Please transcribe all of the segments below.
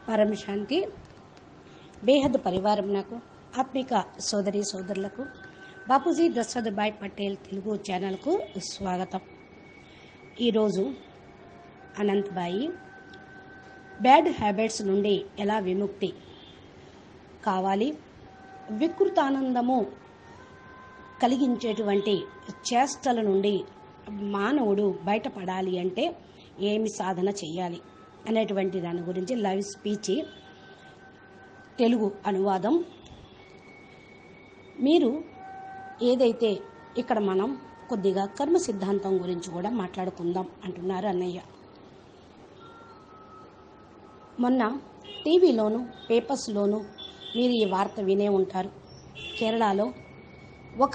పరమశాంతి బేహద్ పరివారం నాకు ఆత్మిక సోదరి సోదరులకు బాపూజీ దశరథ్ భాయ్ పటేల్ తెలుగు ఛానల్కు స్వాగతం ఈరోజు అనంతబాయి బ్యాడ్ హ్యాబిట్స్ నుండి ఎలా విముక్తి కావాలి వికృతానందము కలిగించేటువంటి చేష్టల నుండి మానవుడు బయటపడాలి అంటే ఏమి సాధన చేయాలి అనేటువంటి దాని గురించి లైవ్ స్పీచ్ తెలుగు అనువాదం మీరు ఏదైతే ఇక్కడ మనం కొద్దిగా కర్మ సిద్ధాంతం గురించి కూడా మాట్లాడుకుందాం అంటున్నారు అన్నయ్య మొన్న టీవీలోను పేపర్స్లోను మీరు ఈ వార్త వినే ఉంటారు కేరళలో ఒక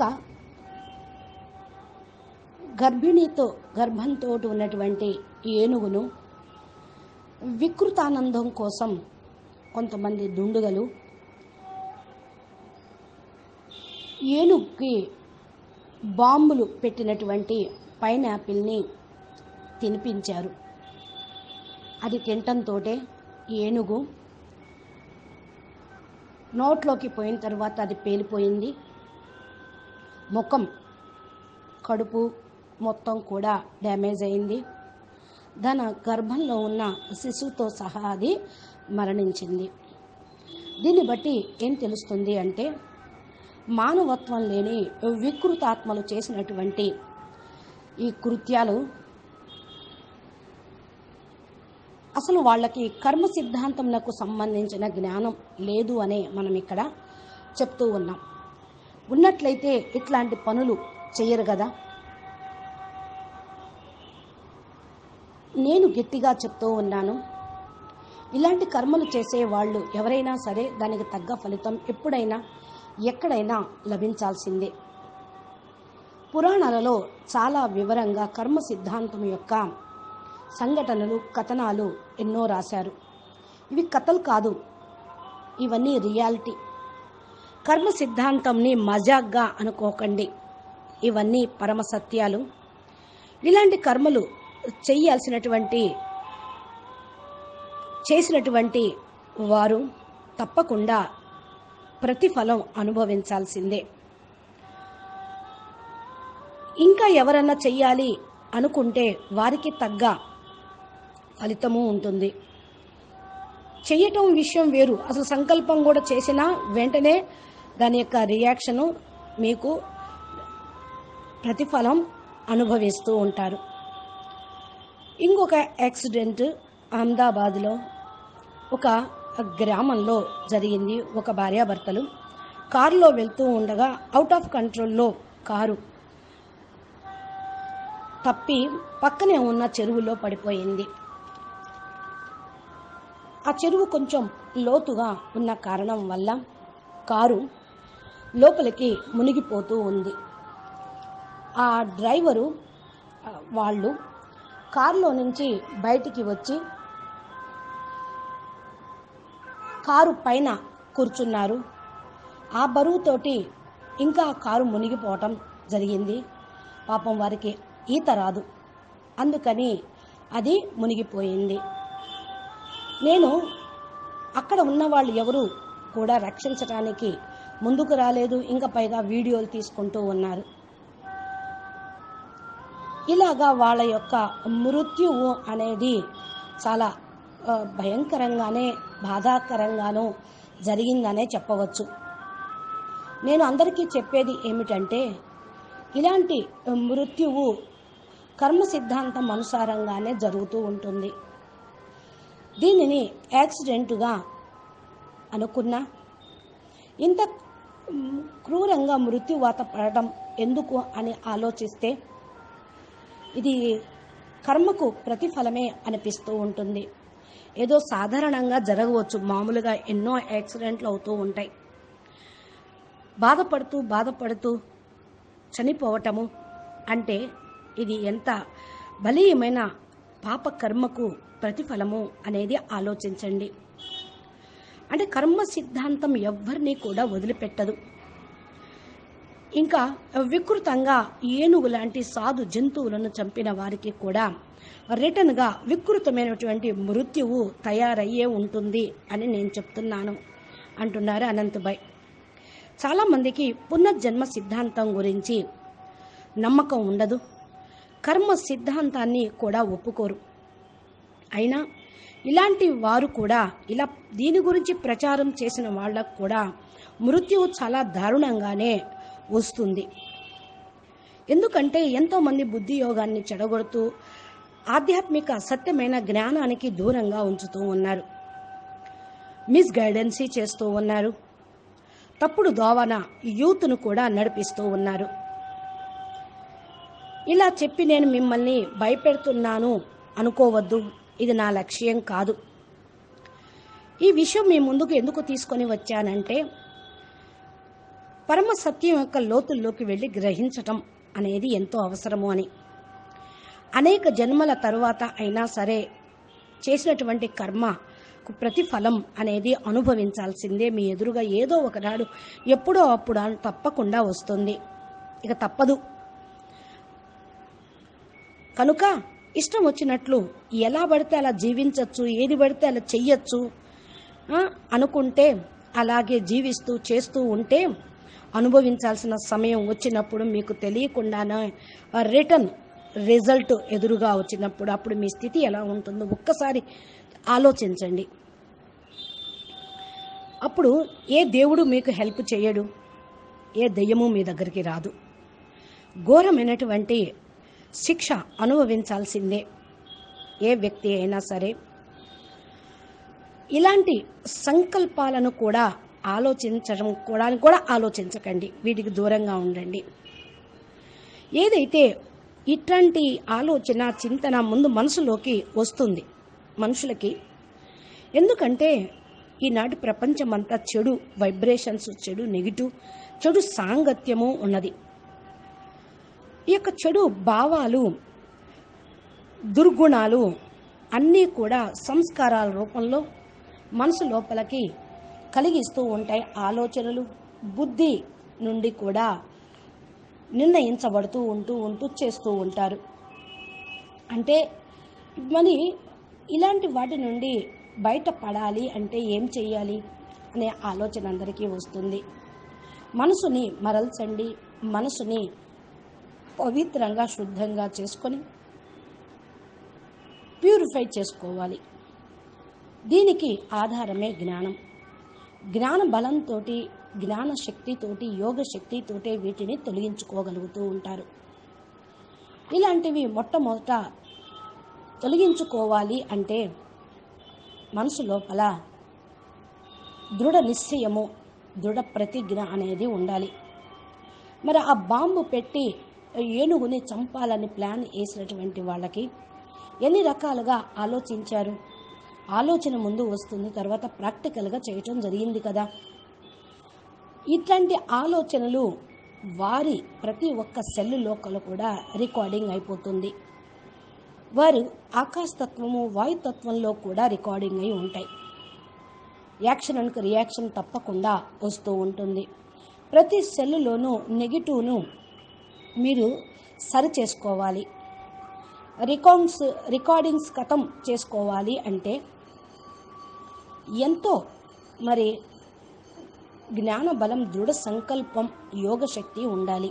గర్భిణితో గర్భంతో ఉన్నటువంటి ఏనుగును వికృతానందం కోసం కొంతమంది దుండుగలు ఏనుగుకి బాంబులు పెట్టినటువంటి పైనాపిల్ని తినిపించారు అది తినటంతో ఏనుగు నోట్లోకి పోయిన తర్వాత అది పేలిపోయింది ముఖం కడుపు మొత్తం కూడా డ్యామేజ్ అయింది తన గర్భంలో ఉన్న శిశువుతో సహా అది మరణించింది దీన్ని బట్టి ఏం తెలుస్తుంది అంటే మానవత్వం లేని వికృతాత్మలు చేసినటువంటి ఈ కృత్యాలు అసలు వాళ్ళకి కర్మ సిద్ధాంతంకు సంబంధించిన జ్ఞానం లేదు అనే మనం ఇక్కడ చెప్తూ ఉన్నాం ఉన్నట్లయితే ఇట్లాంటి పనులు చెయ్యరు కదా నేను గట్టిగా చెప్తూ ఉన్నాను ఇలాంటి కర్మలు చేసే వాళ్ళు ఎవరైనా సరే దానికి తగ్గ ఫలితం ఎప్పుడైనా ఎక్కడైనా లభించాల్సిందే పురాణాలలో చాలా వివరంగా కర్మ సిద్ధాంతం యొక్క సంఘటనలు కథనాలు ఎన్నో రాశారు ఇవి కథలు కాదు ఇవన్నీ రియాలిటీ కర్మ సిద్ధాంతంని మజాగ్గా అనుకోకండి ఇవన్నీ పరమ సత్యాలు ఇలాంటి కర్మలు చేయాల్సినటువంటి చేసినటువంటి వారు తప్పకుండా ప్రతిఫలం అనుభవించాల్సిందే ఇంకా ఎవరన్నా చెయ్యాలి అనుకుంటే వారికి తగ్గ ఫలితము ఉంటుంది చెయ్యటం విషయం వేరు అసలు సంకల్పం కూడా చేసినా వెంటనే దాని యొక్క రియాక్షను మీకు ప్రతిఫలం అనుభవిస్తూ ఉంటారు ఇంకొక యాక్సిడెంట్ అహ్మదాబాద్లో ఒక గ్రామంలో జరిగింది ఒక భార్యాభర్తలు కారులో వెళ్తూ ఉండగా అవుట్ ఆఫ్ కంట్రోల్లో కారు తప్పి పక్కనే ఉన్న చెరువులో పడిపోయింది ఆ చెరువు కొంచెం లోతుగా ఉన్న కారణం వల్ల కారు లోపలికి మునిగిపోతూ ఉంది ఆ డ్రైవరు ఆ, వాళ్ళు కారులో నుంచి బయటికి వచ్చి కారు పైన కూర్చున్నారు ఆ బరువుతోటి ఇంకా కారు మునిగిపోవటం జరిగింది పాపం వారికి ఈత రాదు అందుకని అది మునిగిపోయింది నేను అక్కడ ఉన్న వాళ్ళు ఎవరు కూడా రక్షించడానికి ముందుకు రాలేదు ఇంకా పైగా వీడియోలు తీసుకుంటూ ఉన్నారు ఇలాగా వాళ్ళ యొక్క మృత్యువు అనేది చాలా ఆ, భయంకరంగానే బాధాకరంగానూ జరిగిందనే చెప్పవచ్చు నేను అందరికీ చెప్పేది ఏమిటంటే ఇలాంటి మృత్యువు కర్మ సిద్ధాంతం అనుసారంగానే జరుగుతూ ఉంటుంది దీనిని యాక్సిడెంటుగా అనుకున్నా ఇంత మ్, క్రూరంగా మృత్యువాత పడటం ఎందుకు అని ఆలోచిస్తే ఇది కర్మకు ప్రతిఫలమే అనిపిస్తూ ఉంటుంది ఏదో సాధారణంగా జరగవచ్చు మామూలుగా ఎన్నో యాక్సిడెంట్లు అవుతూ ఉంటాయి బాధపడుతూ బాధపడుతూ చనిపోవటము అంటే ఇది ఎంత బలీయమైన పాప కర్మకు ప్రతిఫలము అనేది ఆలోచించండి అంటే కర్మ సిద్ధాంతం ఎవ్వరినీ కూడా వదిలిపెట్టదు ఇంకా వికృతంగా ఏనుగు లాంటి సాధు జంతువులను చంపిన వారికి కూడా రిటర్న్గా వికృతమైనటువంటి మృత్యువు తయారయ్యే ఉంటుంది అని నేను చెప్తున్నాను అంటున్నారు అనంతభాయ్ చాలామందికి పునర్జన్మ సిద్ధాంతం గురించి నమ్మకం ఉండదు కర్మ సిద్ధాంతాన్ని కూడా ఒప్పుకోరు అయినా ఇలాంటి వారు కూడా ఇలా దీని గురించి ప్రచారం చేసిన వాళ్ళకు కూడా మృత్యువు చాలా దారుణంగానే వస్తుంది ఎందుకంటే ఎంతోమంది బుద్ధి యోగాన్ని చెడగొడుతూ ఆధ్యాత్మిక సత్యమైన జ్ఞానానికి దూరంగా ఉంచుతూ ఉన్నారు మిస్గైడెన్సీ చేస్తూ ఉన్నారు తప్పుడు దోవన యూత్ను కూడా నడిపిస్తూ ఉన్నారు ఇలా చెప్పి నేను మిమ్మల్ని భయపెడుతున్నాను అనుకోవద్దు ఇది నా లక్ష్యం కాదు ఈ విషయం మీ ముందుకు ఎందుకు తీసుకొని వచ్చానంటే పరమ సత్యం యొక్క లోతుల్లోకి వెళ్ళి గ్రహించటం అనేది ఎంతో అవసరము అని అనేక జన్మల తరువాత అయినా సరే చేసినటువంటి కర్మకు ప్రతిఫలం అనేది అనుభవించాల్సిందే మీ ఎదురుగా ఏదో ఒకనాడు ఎప్పుడో అప్పుడు తప్పకుండా వస్తుంది ఇక తప్పదు కనుక ఇష్టం వచ్చినట్లు ఎలా పడితే అలా జీవించవచ్చు ఏది పడితే అలా చెయ్యొచ్చు ఆ, అనుకుంటే అలాగే జీవిస్తూ చేస్తూ ఉంటే అనుభవించాల్సిన సమయం వచ్చినప్పుడు మీకు తెలియకుండానే రిటర్న్ రిజల్ట్ ఎదురుగా వచ్చినప్పుడు అప్పుడు మీ స్థితి ఎలా ఉంటుందో ఒక్కసారి ఆలోచించండి అప్పుడు ఏ దేవుడు మీకు హెల్ప్ చేయడు ఏ దెయ్యము మీ దగ్గరికి రాదు ఘోరమైనటువంటి శిక్ష అనుభవించాల్సిందే ఏ వ్యక్తి అయినా సరే ఇలాంటి సంకల్పాలను కూడా ఆలోచించడం కూడా కూడా ఆలోచించకండి వీటికి దూరంగా ఉండండి ఏదైతే ఇట్లాంటి ఆలోచన చింతన ముందు మనసులోకి వస్తుంది మనుషులకి ఎందుకంటే ఈనాటి ప్రపంచమంతా చెడు వైబ్రేషన్స్ చెడు నెగిటివ్ చెడు సాంగత్యము ఉన్నది ఈ యొక్క చెడు భావాలు దుర్గుణాలు అన్నీ కూడా సంస్కారాల రూపంలో మనసు లోపలికి కలిగిస్తూ ఉంటాయి ఆలోచనలు బుద్ధి నుండి కూడా నిర్ణయించబడుతూ ఉంటూ ఉంటూ చేస్తూ ఉంటారు అంటే మరి ఇలాంటి వాటి నుండి బయటపడాలి అంటే ఏం చేయాలి అనే ఆలోచన అందరికీ వస్తుంది మనసుని మరల్చండి మనసుని పవిత్రంగా శుద్ధంగా చేసుకొని ప్యూరిఫై చేసుకోవాలి దీనికి ఆధారమే జ్ఞానం జ్ఞాన బలంతో జ్ఞాన శక్తితోటి యోగ శక్తితోటే వీటిని తొలగించుకోగలుగుతూ ఉంటారు ఇలాంటివి మొట్టమొదట తొలగించుకోవాలి అంటే మనసు లోపల దృఢ నిశ్చయము దృఢ ప్రతిజ్ఞ అనేది ఉండాలి మరి ఆ బాంబు పెట్టి ఏనుగుని చంపాలని ప్లాన్ వేసినటువంటి వాళ్ళకి ఎన్ని రకాలుగా ఆలోచించారు ఆలోచన ముందు వస్తుంది తర్వాత ప్రాక్టికల్గా చేయటం జరిగింది కదా ఇట్లాంటి ఆలోచనలు వారి ప్రతి ఒక్క సెల్ లోకలు కూడా రికార్డింగ్ అయిపోతుంది వారు ఆకాశతత్వము వాయుతత్వంలో కూడా రికార్డింగ్ అయి ఉంటాయి యాక్షన్ అనుకు రియాక్షన్ తప్పకుండా వస్తూ ఉంటుంది ప్రతి సెల్లులోనూ నెగిటివ్ను మీరు సరి చేసుకోవాలి రికార్డ్స్ రికార్డింగ్స్ కథం చేసుకోవాలి అంటే ఎంతో మరి జ్ఞాన బలం దృఢ సంకల్పం యోగ శక్తి ఉండాలి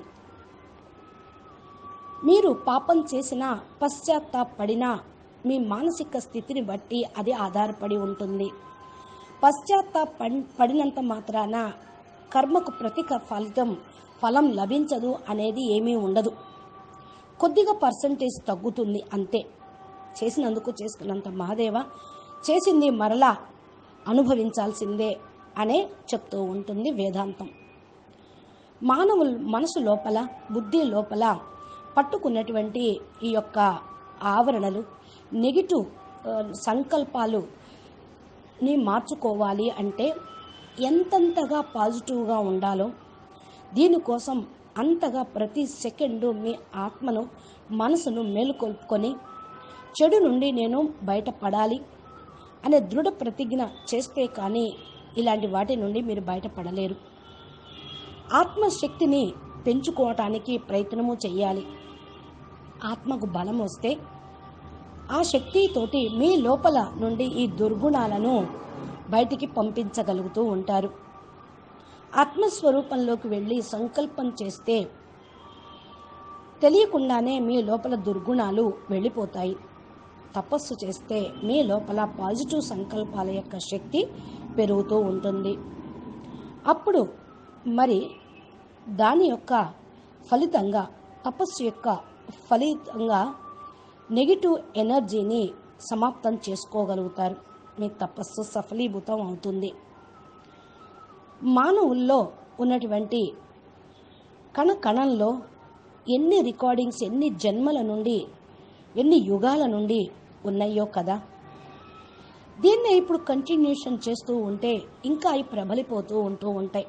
మీరు పాపం చేసినా పశ్చాత్తాపడినా మీ మానసిక స్థితిని బట్టి అది ఆధారపడి ఉంటుంది పశ్చాత్తాప పడినంత మాత్రాన కర్మకు ప్రతిక ఫలితం ఫలం లభించదు అనేది ఏమీ ఉండదు కొద్దిగా పర్సంటేజ్ తగ్గుతుంది అంతే చేసినందుకు చేసుకున్నంత మహాదేవ చేసింది మరలా అనుభవించాల్సిందే అనే చెప్తూ ఉంటుంది వేదాంతం మానవుల మనసు లోపల బుద్ధి లోపల పట్టుకున్నటువంటి ఈ యొక్క ఆవరణలు నెగిటివ్ ఆ, సంకల్పాలు ని మార్చుకోవాలి అంటే ఎంతంతగా పాజిటివ్గా ఉండాలో దీనికోసం అంతగా ప్రతి సెకండు మీ ఆత్మను మనసును మేలుకొల్పుకొని చెడు నుండి నేను బయటపడాలి అనే దృఢ ప్రతిజ్ఞ చేస్తే కానీ ఇలాంటి వాటి నుండి మీరు బయటపడలేరు ఆత్మశక్తిని పెంచుకోవటానికి ప్రయత్నము చేయాలి ఆత్మకు బలం వస్తే ఆ శక్తితోటి మీ లోపల నుండి ఈ దుర్గుణాలను బయటికి పంపించగలుగుతూ ఉంటారు ఆత్మస్వరూపంలోకి వెళ్ళి సంకల్పం చేస్తే తెలియకుండానే మీ లోపల దుర్గుణాలు వెళ్ళిపోతాయి తపస్సు చేస్తే మీ లోపల పాజిటివ్ సంకల్పాల యొక్క శక్తి పెరుగుతూ ఉంటుంది అప్పుడు మరి దాని యొక్క ఫలితంగా తపస్సు యొక్క ఫలితంగా నెగిటివ్ ఎనర్జీని సమాప్తం చేసుకోగలుగుతారు మీ తపస్సు సఫలీభూతం అవుతుంది మానవుల్లో ఉన్నటువంటి కణ కణంలో ఎన్ని రికార్డింగ్స్ ఎన్ని జన్మల నుండి ఎన్ని యుగాల నుండి ఉన్నాయో కదా దీన్ని ఇప్పుడు కంటిన్యూషన్ చేస్తూ ఉంటే ఇంకా అవి ప్రబలిపోతూ ఉంటూ ఉంటాయి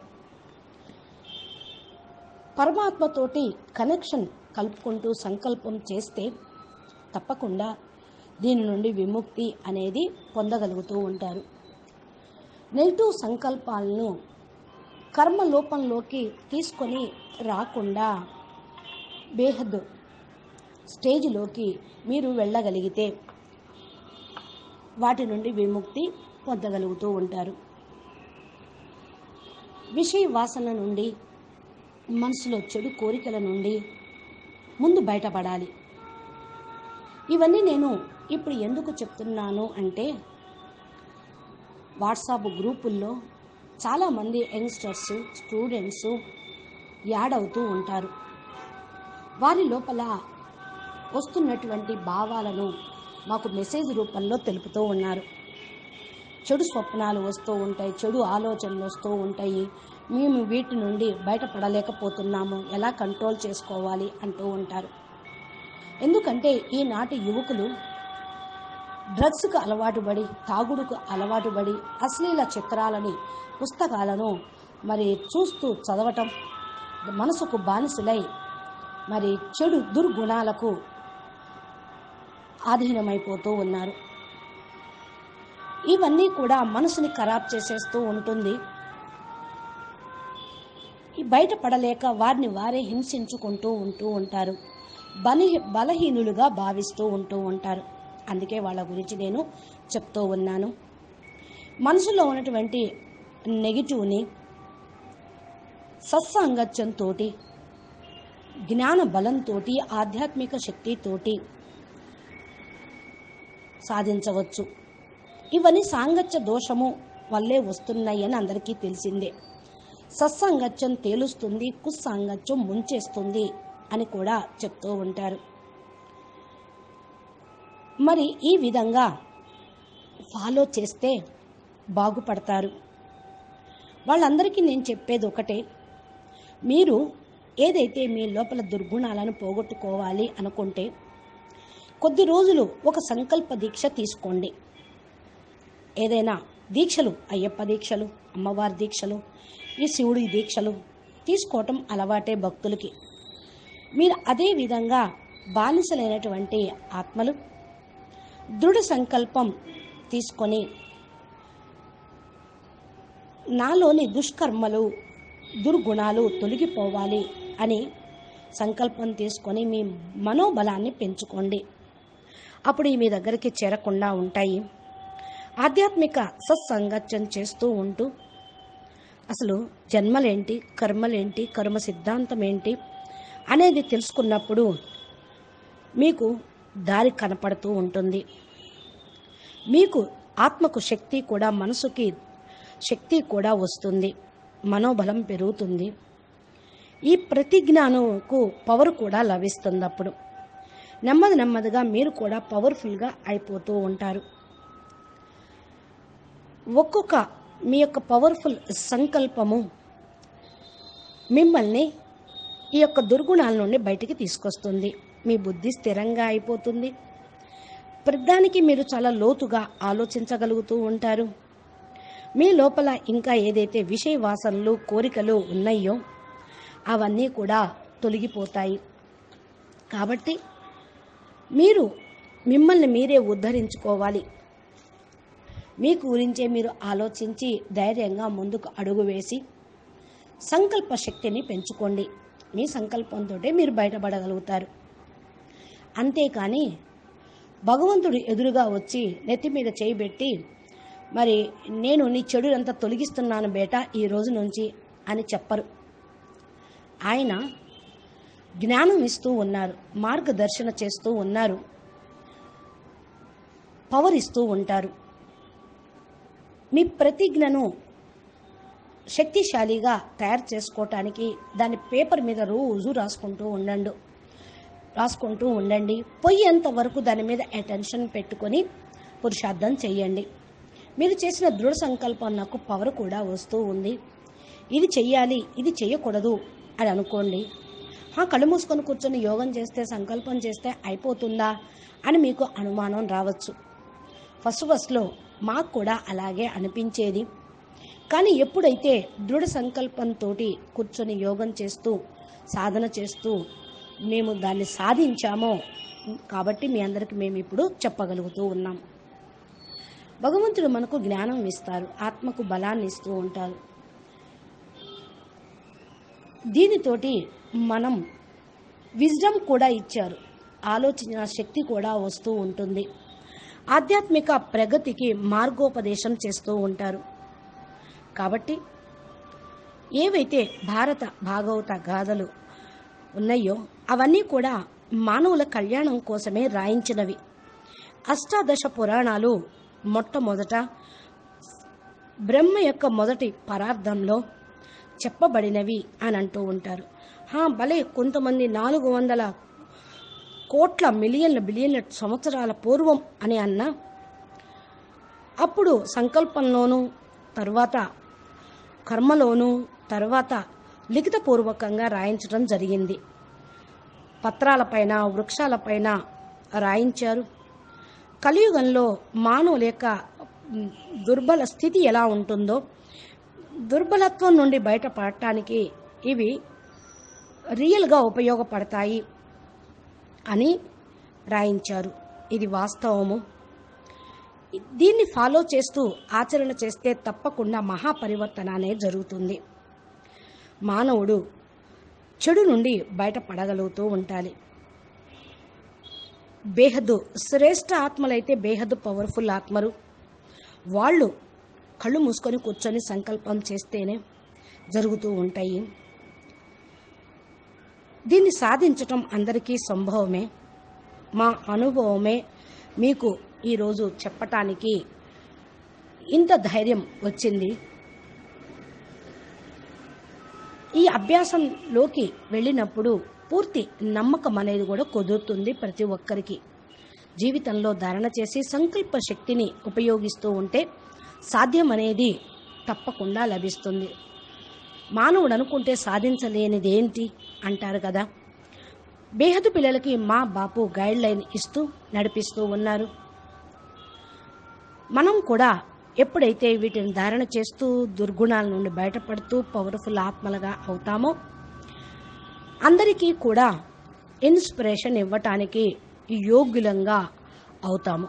పరమాత్మతోటి కనెక్షన్ కలుపుకుంటూ సంకల్పం చేస్తే తప్పకుండా దీని నుండి విముక్తి అనేది పొందగలుగుతూ ఉంటారు నెగిటివ్ సంకల్పాలను కర్మలోపంలోకి తీసుకొని రాకుండా బేహద్ స్టేజ్లోకి మీరు వెళ్ళగలిగితే వాటి నుండి విముక్తి పొందగలుగుతూ ఉంటారు విషయ వాసన నుండి మనసులో చెడు కోరికల నుండి ముందు బయటపడాలి ఇవన్నీ నేను ఇప్పుడు ఎందుకు చెప్తున్నాను అంటే వాట్సాప్ గ్రూపుల్లో చాలామంది యంగ్స్టర్స్ స్టూడెంట్స్ యాడ్ అవుతూ ఉంటారు వారి లోపల వస్తున్నటువంటి భావాలను మాకు మెసేజ్ రూపంలో తెలుపుతూ ఉన్నారు చెడు స్వప్నాలు వస్తూ ఉంటాయి చెడు ఆలోచనలు వస్తూ ఉంటాయి మేము వీటి నుండి బయటపడలేకపోతున్నాము ఎలా కంట్రోల్ చేసుకోవాలి అంటూ ఉంటారు ఎందుకంటే ఈనాటి యువకులు డ్రగ్స్కు అలవాటు పడి తాగుడుకు అలవాటు పడి అశ్లీల చిత్రాలని పుస్తకాలను మరి చూస్తూ చదవటం మనసుకు బానిసలై మరి చెడు దుర్గుణాలకు ఆధీనమైపోతూ ఉన్నారు ఇవన్నీ కూడా మనసుని ఖరాబ్ చేసేస్తూ ఉంటుంది ఈ బయటపడలేక వారిని వారే హింసించుకుంటూ ఉంటూ ఉంటారు బలి బలహీనులుగా భావిస్తూ ఉంటూ ఉంటారు అందుకే వాళ్ళ గురించి నేను చెప్తూ ఉన్నాను మనసులో ఉన్నటువంటి నెగిటివ్ని సత్సాంగత్యంతో జ్ఞాన బలంతో ఆధ్యాత్మిక శక్తితోటి సాధించవచ్చు ఇవన్నీ సాంగత్య దోషము వల్లే వస్తున్నాయి అని అందరికీ తెలిసిందే సత్సాంగత్యం తేలుస్తుంది కుస్సాంగత్యం ముంచేస్తుంది అని కూడా చెప్తూ ఉంటారు మరి ఈ విధంగా ఫాలో చేస్తే బాగుపడతారు వాళ్ళందరికీ నేను చెప్పేది ఒకటే మీరు ఏదైతే మీ లోపల దుర్గుణాలను పోగొట్టుకోవాలి అనుకుంటే కొద్ది రోజులు ఒక సంకల్ప దీక్ష తీసుకోండి ఏదైనా దీక్షలు అయ్యప్ప దీక్షలు అమ్మవారి దీక్షలు ఈ శివుడి దీక్షలు తీసుకోవటం అలవాటే భక్తులకి మీరు అదే విధంగా బానిసలైనటువంటి ఆత్మలు దృఢ సంకల్పం తీసుకొని నాలోని దుష్కర్మలు దుర్గుణాలు తొలగిపోవాలి అని సంకల్పం తీసుకొని మీ మనోబలాన్ని పెంచుకోండి అప్పుడు ఈ మీ దగ్గరికి చేరకుండా ఉంటాయి ఆధ్యాత్మిక సత్సంగత్యం చేస్తూ ఉంటూ అసలు జన్మలేంటి కర్మలేంటి కర్మ సిద్ధాంతం ఏంటి అనేది తెలుసుకున్నప్పుడు మీకు దారి కనపడుతూ ఉంటుంది మీకు ఆత్మకు శక్తి కూడా మనసుకి శక్తి కూడా వస్తుంది మనోబలం పెరుగుతుంది ఈ ప్రతిజ్ఞానకు పవర్ కూడా లభిస్తుంది అప్పుడు నెమ్మది నెమ్మదిగా మీరు కూడా పవర్ఫుల్గా అయిపోతూ ఉంటారు ఒక్కొక్క మీ యొక్క పవర్ఫుల్ సంకల్పము మిమ్మల్ని ఈ యొక్క దుర్గుణాల నుండి బయటికి తీసుకొస్తుంది మీ బుద్ధి స్థిరంగా అయిపోతుంది ప్రతిదానికి మీరు చాలా లోతుగా ఆలోచించగలుగుతూ ఉంటారు మీ లోపల ఇంకా ఏదైతే విషయ వాసనలు కోరికలు ఉన్నాయో అవన్నీ కూడా తొలగిపోతాయి కాబట్టి మీరు మిమ్మల్ని మీరే ఉద్ధరించుకోవాలి మీ గురించే మీరు ఆలోచించి ధైర్యంగా ముందుకు అడుగు వేసి సంకల్ప శక్తిని పెంచుకోండి మీ సంకల్పంతో మీరు బయటపడగలుగుతారు అంతేకాని భగవంతుడు ఎదురుగా వచ్చి నెత్తి మీద చేయి పెట్టి మరి నేను నీ చెడు అంతా తొలగిస్తున్నాను బేట ఈ రోజు నుంచి అని చెప్పరు ఆయన జ్ఞానం ఇస్తూ ఉన్నారు మార్గదర్శన చేస్తూ ఉన్నారు పవర్ ఇస్తూ ఉంటారు మీ ప్రతిజ్ఞను శక్తిశాలిగా తయారు చేసుకోవటానికి దాని పేపర్ మీద రోజు రాసుకుంటూ ఉండండి రాసుకుంటూ ఉండండి పోయేంత వరకు దాని మీద అటెన్షన్ పెట్టుకొని పురుషార్థం చేయండి మీరు చేసిన దృఢ సంకల్పం నాకు పవర్ కూడా వస్తూ ఉంది ఇది చెయ్యాలి ఇది చేయకూడదు అని అనుకోండి ఆ కళ్ళు మూసుకొని కూర్చొని యోగం చేస్తే సంకల్పం చేస్తే అయిపోతుందా అని మీకు అనుమానం రావచ్చు ఫస్ట్ ఫస్ట్లో మాకు కూడా అలాగే అనిపించేది కానీ ఎప్పుడైతే దృఢ సంకల్పంతో కూర్చొని యోగం చేస్తూ సాధన చేస్తూ మేము దాన్ని సాధించామో కాబట్టి మీ అందరికీ మేము ఇప్పుడు చెప్పగలుగుతూ ఉన్నాం భగవంతుడు మనకు జ్ఞానం ఇస్తారు ఆత్మకు బలాన్ని ఇస్తూ ఉంటారు దీనితోటి మనం విజ్డమ్ కూడా ఇచ్చారు ఆలోచన శక్తి కూడా వస్తూ ఉంటుంది ఆధ్యాత్మిక ప్రగతికి మార్గోపదేశం చేస్తూ ఉంటారు కాబట్టి ఏవైతే భారత భాగవత గాథలు ఉన్నాయో అవన్నీ కూడా మానవుల కళ్యాణం కోసమే రాయించినవి అష్టాదశ పురాణాలు మొట్టమొదట బ్రహ్మ యొక్క మొదటి పరార్థంలో చెప్పబడినవి అని అంటూ ఉంటారు హా భలే కొంతమంది నాలుగు వందల కోట్ల మిలియన్ల బిలియన్ల సంవత్సరాల పూర్వం అని అన్నా అప్పుడు సంకల్పంలోనూ తర్వాత కర్మలోనూ తర్వాత లిఖితపూర్వకంగా రాయించడం జరిగింది పత్రాలపైన వృక్షాలపైన రాయించారు కలియుగంలో మానవుల యొక్క మ్, దుర్బల స్థితి ఎలా ఉంటుందో దుర్బలత్వం నుండి బయటపడటానికి ఇవి రియల్గా ఉపయోగపడతాయి అని రాయించారు ఇది వాస్తవము దీన్ని ఫాలో చేస్తూ ఆచరణ చేస్తే తప్పకుండా మహాపరివర్తన అనేది జరుగుతుంది మానవుడు చెడు నుండి బయటపడగలుగుతూ ఉండాలి బేహద్దు శ్రేష్ఠ ఆత్మలైతే బేహద్దు పవర్ఫుల్ ఆత్మలు వాళ్ళు కళ్ళు మూసుకొని కూర్చొని సంకల్పం చేస్తేనే జరుగుతూ ఉంటాయి దీన్ని సాధించటం అందరికీ సంభవమే మా అనుభవమే మీకు ఈరోజు చెప్పటానికి ఇంత ధైర్యం వచ్చింది ఈ అభ్యాసంలోకి వెళ్ళినప్పుడు పూర్తి నమ్మకం అనేది కూడా కుదురుతుంది ప్రతి ఒక్కరికి జీవితంలో ధారణ చేసి సంకల్ప శక్తిని ఉపయోగిస్తూ ఉంటే సాధ్యం అనేది తప్పకుండా లభిస్తుంది మానవుడు అనుకుంటే సాధించలేనిది ఏంటి అంటారు కదా బేహదు పిల్లలకి మా బాపు గైడ్ లైన్ ఇస్తూ నడిపిస్తూ ఉన్నారు మనం కూడా ఎప్పుడైతే వీటిని ధారణ చేస్తూ దుర్గుణాల నుండి బయటపడుతూ పవర్ఫుల్ ఆత్మలుగా అవుతామో అందరికీ కూడా ఇన్స్పిరేషన్ ఇవ్వటానికి యోగ్యులంగా అవుతాము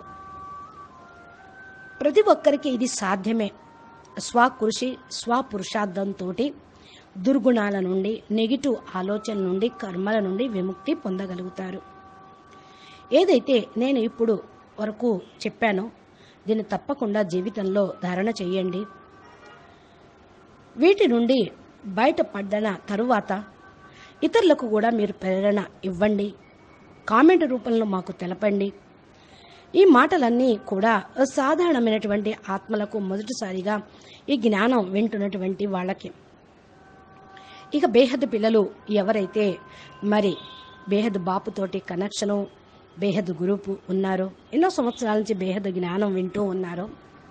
ప్రతి ఒక్కరికి ఇది సాధ్యమే స్వకృషి స్వపురుషార్థంతో దుర్గుణాల నుండి నెగిటివ్ ఆలోచన నుండి కర్మల నుండి విముక్తి పొందగలుగుతారు ఏదైతే నేను ఇప్పుడు వరకు చెప్పానో దీన్ని తప్పకుండా జీవితంలో ధారణ చేయండి వీటి నుండి బయటపడ్డన తరువాత ఇతరులకు కూడా మీరు ప్రేరణ ఇవ్వండి కామెంట్ రూపంలో మాకు తెలపండి ఈ మాటలన్నీ కూడా సాధారణమైనటువంటి ఆత్మలకు మొదటిసారిగా ఈ జ్ఞానం వింటున్నటువంటి వాళ్ళకి ఇక బేహద్ పిల్లలు ఎవరైతే మరి బేహద్ బాపుతోటి కనెక్షను బేహద్ గ్రూపు ఉన్నారో ఎన్నో సంవత్సరాల నుంచి బేహద్ జ్ఞానం వింటూ ఉన్నారో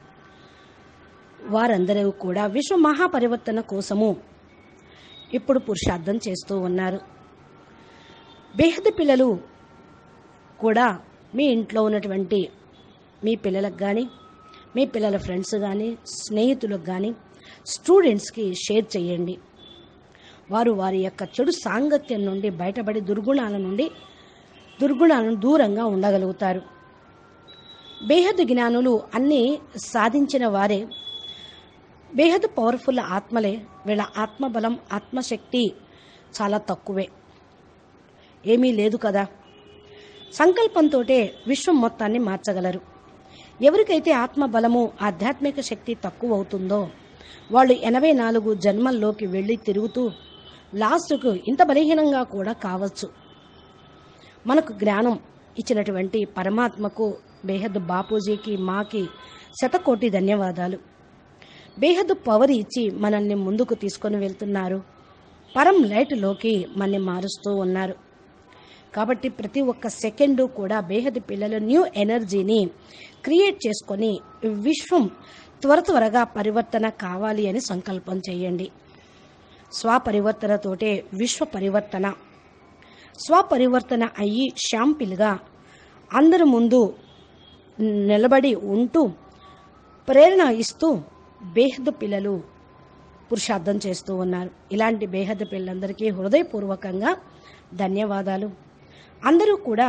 వారందరూ కూడా విశ్వ మహాపరివర్తన కోసము ఇప్పుడు పురుషార్థం చేస్తూ ఉన్నారు బేహద్ పిల్లలు కూడా మీ ఇంట్లో ఉన్నటువంటి మీ పిల్లలకు కానీ మీ పిల్లల ఫ్రెండ్స్ కానీ స్నేహితులకు కానీ స్టూడెంట్స్కి షేర్ చేయండి వారు వారి యొక్క చెడు సాంగత్యం నుండి బయటపడి దుర్గుణాల నుండి దుర్గుణాలను దూరంగా ఉండగలుగుతారు బేహద్ జ్ఞానులు అన్నీ సాధించిన వారే బేహద్ పవర్ఫుల్ ఆత్మలే వీళ్ళ ఆత్మబలం ఆత్మశక్తి చాలా తక్కువే ఏమీ లేదు కదా సంకల్పంతో విశ్వం మొత్తాన్ని మార్చగలరు ఎవరికైతే ఆత్మబలము ఆధ్యాత్మిక శక్తి తక్కువ అవుతుందో వాళ్ళు ఎనభై నాలుగు జన్మల్లోకి వెళ్ళి తిరుగుతూ లాస్ట్కు ఇంత బలహీనంగా కూడా కావచ్చు మనకు జ్ఞానం ఇచ్చినటువంటి పరమాత్మకు బేహద్ బాపూజీకి మాకి శతకోటి ధన్యవాదాలు బేహద్ పవర్ ఇచ్చి మనల్ని ముందుకు తీసుకొని వెళ్తున్నారు పరం లైట్లోకి మనని మారుస్తూ ఉన్నారు కాబట్టి ప్రతి ఒక్క సెకండు కూడా బేహద్ పిల్లలు న్యూ ఎనర్జీని క్రియేట్ చేసుకొని విశ్వం త్వర త్వరగా పరివర్తన కావాలి అని సంకల్పం చేయండి స్వపరివర్తనతోటే విశ్వ పరివర్తన స్వపరివర్తన అయ్యి షాంపిల్గా అందరి ముందు నిలబడి ఉంటూ ప్రేరణ ఇస్తూ బేహద్ పిల్లలు పురుషార్థం చేస్తూ ఉన్నారు ఇలాంటి బేహద్ పిల్లలందరికీ హృదయపూర్వకంగా ధన్యవాదాలు అందరూ కూడా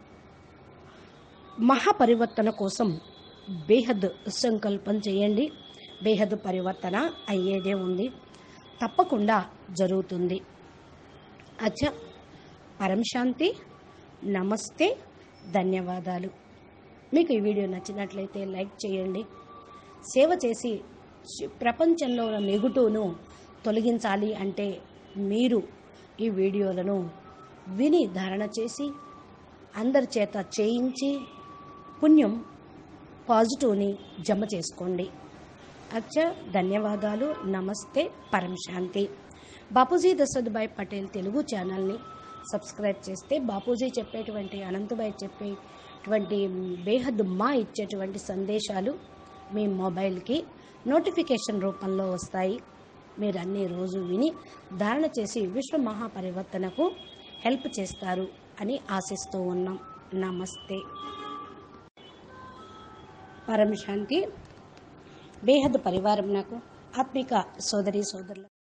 మహాపరివర్తన కోసం బేహద్ సంకల్పం చేయండి బేహద్ పరివర్తన అయ్యేదే ఉంది తప్పకుండా జరుగుతుంది అచ్చా పరం శాంతి నమస్తే ధన్యవాదాలు మీకు ఈ వీడియో నచ్చినట్లయితే లైక్ చేయండి సేవ చేసి శ- ప్రపంచంలో ఉన్న నెగుటును తొలగించాలి అంటే మీరు ఈ వీడియోలను విని ధారణ చేసి అందరి చేత చేయించి పుణ్యం పాజిటివ్ని జమ చేసుకోండి అచ్చా ధన్యవాదాలు నమస్తే పరం శాంతి బాపూజీ దశరథ్భాయ్ పటేల్ తెలుగు ఛానల్ని సబ్స్క్రైబ్ చేస్తే బాపూజీ చెప్పేటువంటి అనంతభాయ్ చెప్పేటువంటి బేహద్ మా ఇచ్చేటువంటి సందేశాలు మీ మొబైల్కి నోటిఫికేషన్ రూపంలో వస్తాయి మీరు అన్ని రోజు విని ధారణ చేసి విశ్వ మహాపరివర్తనకు హెల్ప్ చేస్తారు అని ఆశిస్తూ ఉన్నాం నమస్తే పరమశాంతి బేహద్ పరివారం నాకు ఆత్మిక సోదరి సోదరులు